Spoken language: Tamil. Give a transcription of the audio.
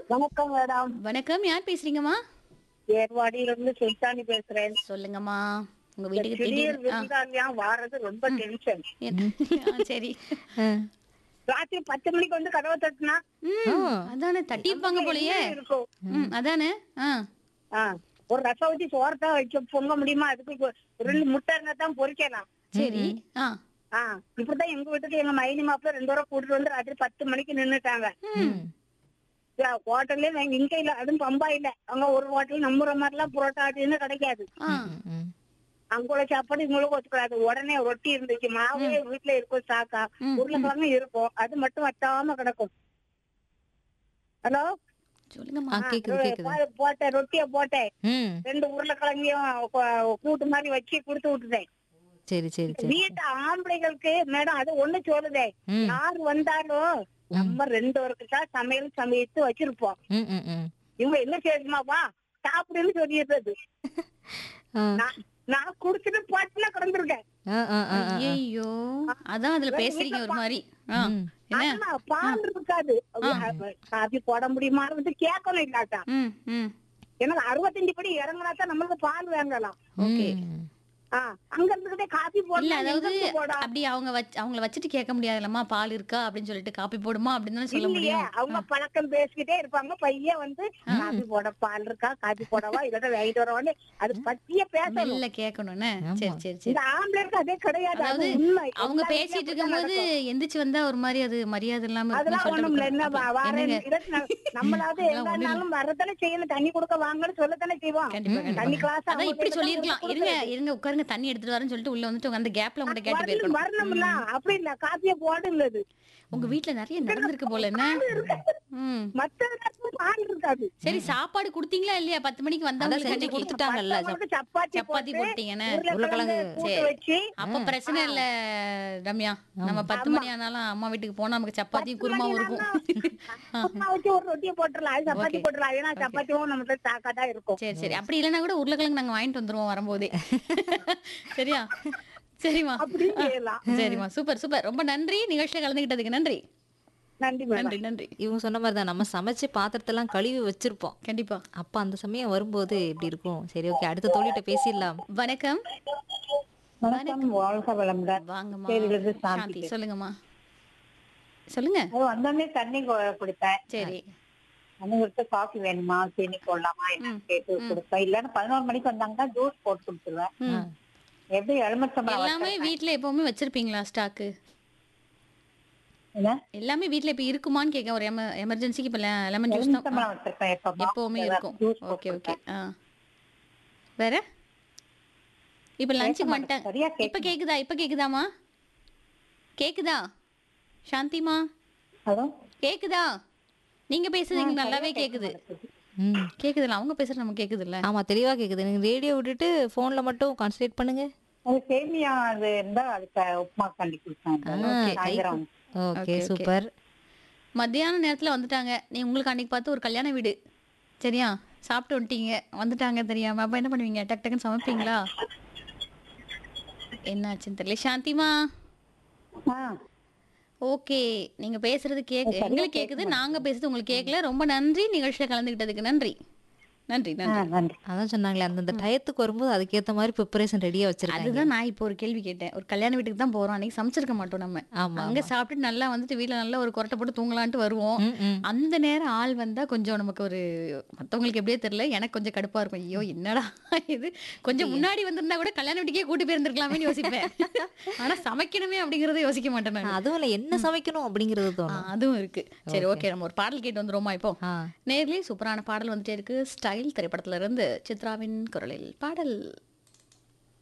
வணக்கம் மேடம் வணக்கம் யார் பேசுறீங்கம்மா ஏர்வாடியில இருந்து சுல்தானி பேசுறேன் சொல்லுங்கம்மா உங்க வீட்டுக்கு திடீர் திடீர் ஆ, விருந்தாளியா வாரது ரொம்ப டென்ஷன் என்ன- ஆ, சரி ராத்திரி பத்து மணிக்கு வந்து கதவை தட்டுனா ம், அதானே தட்டியிருப்பாங்க போலயே என்ன இருக்கும் ம் அதானே ஆ ஆ, ஒரு ரசம் ஊத்தி சோறத்தான் வைக்க பொங்க முடியுமா அதுக்கு இப்போ ரெண்டு முட்டை இருந்தா தான் பொரிக்கலாம் சரி ஆ ஆ இப்படிதான் எங்க வீட்டுக்கு எங்க மைனி மாப்பிள்ள ரெண்டு வாரம் கூட்டிட்டு வந்து ராத்திரி பத்து மணிக்கு நின்னுட்டாங்க ம் ஹோட்டல்ல நாங்க இங்க இல்ல அதுவும் பம்பா இல்ல அங்க ஒரு ஹோட்டல் நம்புற மாதிரி எல்லாம் புரோட்டா அப்படின்னு கிடைக்காது ஆ அங்க உள்ள சாப்பாடு இவங்களுக்கு ஒத்துக்கூடாது உடனே ரொட்டி இருந்துச்சு மாவே வீட்டுல இருக்கும் சாக்கா ம், உருளைக்கிழங்கு இருக்கும் அது மட்டும் வட்டாம கிடக்கும் ஹலோ சொல்லுங்கம்மா ஆ கேக்குது கேக்குது போட்டேன் ரொட்டிய போட்டேன் ம் ரெண்டு உருளைக்கிழங்கையும் கொ- கூட்டு மாதிரி வச்சு கொடுத்து விட்டுட்டேன் சரி சரி சரி வீட்டு ஆம்பளைகளுக்கு மேடம் அது ஒண்ணு சொல்லுதே ம் யார் வந்தாலும் நம்ம ரெண்டு பேருக்கு தான் சமையல் சமைத்து வச்சிருப்போம் ம் ம் ம் இவங்க என்ன செய்யணுமா வா சாப்பிடுன்னு சொல்லிடுறது ஆ நான் நான் குடிச்சிட்டு பாட்டுல கிடந்திருக்கேன் ஆ ஆ ஆ ஆ. ஐயோ அதான் அதுல பேசுறீங்க ஒரு மாதிரி ஆ ம். என்ன ஆனா பால் இருக்காது காபி போட முடியுமான்னு வந்து கேட்கணும் இல்லாட்டா ம் ம் எனக்கு அறுபத்தஞ்சு படி இறங்கினா தான் நம்மளுக்கு பால் வாங்கலாம் ஓகே ம். ஆ, அங்க இருந்துகிட்டே காபி இல்ல போடலாம் அதாவது எங்களுக்கு போடா அப்படி அவங்க வச்சு அவங்கள வச்சுட்டு கேட்க முடியாதுல்லம்மா பால் இருக்கா அப்படின்னு சொல்லிட்டு காப்பி போடுமா அப்படின்னு தானே சொல்ல இல்லையே முடியும் அவங்க பழக்கம் பேசிக்கிட்டே இருப்பாங்க பையன் வந்து காபி போட பால் இருக்கா காபி போடவா இல்லாட்ட வாங்கிட்டு வரவான்னு அது பத்திய பேசணும் மெல்ல கேட்கணும்னு சரி சரி சரி இந்த ஆம்பளைக்கு அதே கிடையாது அது அதாவது உண்மை அவங்க எல்லா பேசிட்டு வீட்லயும் இருக்கும்போது அப்படிதான் எந்திரிச்சு வந்தா ஒரு மாதிரி அது மரியாதை இல்லாம நடக்கும். அதெல்லாம் இருக்குன்னு ஒண்ணும் இல்ல என்ன சொல்லிட்டு வா- வாரேன் என்னங்க? இல்லாட்டி நம்ம- நம்மளாவது அதெல்லாம் எங்க இருந்தாலும் வரதானே செய்யணும் தண்ணி கொடுக்க வாங்கன்னு சொல்லத்தானே செய்வோம் கண்டிப்பா தண்ணி கண்டிப்பா கிளாஸ் அதான் இப்படி சொல்லிருக்கலாம் இருங்க இருங்க உட்காருங்க தண்ணி எடுத்துட்டு வரேன்னு சொல்லிட்டு உள்ள வந்துட்டு அந்த கேப்ல உங்ககிட்ட கேட்டு வரணும் போயிருக்கணும் வரணும்ல அப்படி இல்ல காப்பிய போடுங்கிறது உங்க வீட்ல நிறைய நடந்திருக்கு போல என்ன ம் மத்த நேரத்துல பால் இருக்காது சரி சாப்பாடு குடுத்தீங்களா இல்லையா பத்து மணிக்கு அதான் வந்தவங்களுக்கு செஞ்சு அன்னைக்கு கொடுத்துட்டாங்கல்ல மத்தவங்களுக்கு சப்பாத்தி சப்பாத்தி போட்டு போட்டீங்கன்னு உருளைக்கிழங்கு கூட்டு சரி. வச்சு அப்ப பிரச்சனை இல்ல ரம்யா நம்ம பத்து மணி ஆனாலும் அம்மா வீட்டுக்கு போனா நமக்கு சப்பாத்தியும் குருமாவும் இருக்கும் குருமா வச்சு ஒரு ரொட்டியை போட்டுடலாம் அது சப்பாத்தி Okay. போட்டுடலாம் ஏன்னா சப்பாத்தியும் நம்மளுக்கு தாக்கா தான் இருக்கும் சரி சரி அப்படி இல்லைன்னா கூட உருளைக்கிழங்கு நாங்க வாங்கிட்டு வந்துருவோம் வரும்போதே சரியா சரிம்மா அப்படியும் செய்யலாம் சரிம்மா சூப்பர் சூப்பர் ரொம்ப நன்றி நிகழ்ச்சியில கலந்துகிட்டதுக்கு நன்றி நன்றி மேடம் நன்றி நன்றி இவங்க சொன்ன மாதிரி தான் நம்ம சமைச்சு பாத்திரத்தெல்லாம் கழுவி வச்சிருப்போம் கண்டிப்பா அப்ப அந்த சமயம் வரும்போது எப்படி இருக்கும் சரி ஓகே அடுத்த தோழிட்ட பேசிடலாம் வணக்கம் வணக்கம் வாழ்க வளமுடன் வாங்கம்மா சரியிலிருந்து சாந்தி சாந்தி சொல்லுங்கம்மா சொல்லுங்க அது வந்தோடனே தண்ணி கொ- குடிப்பேன் சரி அவங்களுக்கு காஃபி வேணுமா சீனி போடலாமா என்னன்னு கேட்டு கொடுப்பேன் இல்லன்னா பதினோரு மணிக்கு வந்தாங்கன்னா ஜூஸ் போட்டு கொடுத்துருவேன் ம். எப்படி எலுமிச்சம்பழம் எல்லாமே வீட்ல எப்பவுமே வச்சிருப்பீங்களா ஸ்டாக்கு என்ன? எல்லாமே வீட்ல இப்ப இருக்குமான்னு கேட்க ஒரு எமர்ஜென்சிக்கு இப்ப லெமன் ஜூஸ் தான் எலுமிச்சம்பழம் வச்சிருப்பேன் எப்பவுமே எப்பவுமே இருக்கும் ஜூஸ் ஓகே ஓகே ஆ வேற இப்ப லஞ்சுக்கு வந்துட்டேன் சரியா இப்ப கேக்குதா இப்ப கேக்குதாமா கேக்குதா சாந்திமா ஹலோ கேக்குதா நீங்க பேசுறது எங்களுக்கு நல்லாவே கேக்குது ம் கேக்குதுல்ல அவங்க பேசுறது நமக்கு கேக்குதுல்ல ஆமா தெளிவா கேக்குது நீங்க ரேடியோ விட்டுட்டு போன்ல மட்டும் கான்சன்ட்ரேட் பண்ணுங்க அது சேமியா அது இருந்தா அதுக்கு உப்புமா கண்டி கொடுத்தேன் Okay. சாயந்தரம் ஓகே okay. சூப்பர் மத்தியான நேரத்துல வந்துட்டாங்க நீ உங்களுக்கு அன்னைக்கு பார்த்து ஒரு கல்யாண வீடு சரியா சாப்பிட்டு வந்துட்டீங்க வந்துட்டாங்க தெரியாம அப்ப என்ன பண்ணுவீங்க டக் டக்குன்னு சமைப்பீங்களா என்னாச்சுன்னு தெரியல சாந்திமா ஆ ஓகே நீங்க பேசுறது கேக்கு எங்களுக்கு கேக்குது நாங்க பேசுறது உங்களுக்கு கேட்கல ரொம்ப நன்றி நிகழ்ச்சியில கலந்துக்கிட்டதுக்கு நன்றி நன்றி ஆ, நன்றி நன்றி அதான் சொன்னாங்களே அந்தந்த டயத்துக்கு வரும்போது அதுக்கேத்த மாதிரி ப்ரிப்பரேஷன் ரெடியா வச்சிருக்காங்க அதுதான் நான் இப்போ ஒரு கேள்வி கேட்டேன் ஒரு கல்யாண வீட்டுக்கு தான் போறோம் அன்னைக்கு சமைச்சிருக்க மாட்டோம் நம்ம ஆமா அங்க சாப்பிட்டு நல்லா வந்துட்டு வீட்ல நல்லா ஒரு கொரட்டை போட்டு தூங்கலான்ட்டு வருவோம் ம், ம். அந்த நேரம் ஆள் வந்தா கொஞ்சம் நமக்கு ஒரு மத்தவங்களுக்கு எப்படியே தெரியல எனக்கு கொஞ்சம் கடுப்பா இருக்கும் ஐயோ என்னடா இது கொஞ்சம் முன்னாடி வந்திருந்தா கூட கல்யாண வீட்டுக்கே கூட்டி போயிருந்திருக்கலாமே யோசிப்பேன் ஆனா சமைக்கணுமே அப்படிங்கறத யோசிக்க மாட்டேன் நான் அதுவும் இல்ல என்ன சமைக்கணும் அப்படிங்கறது தோணும் அதுவும் இருக்கு சரி ஓகே நம்ம ஒரு பாடல் கேட்டு வந்துருவோமா இப்போ ஆ நேர்லயே சூப்பரான பாடல் வந்துட்டே இருக்கு ஸ்டைல் திரைப்படத்துல இருந்து சித்ராவின் குரலில் பாடல்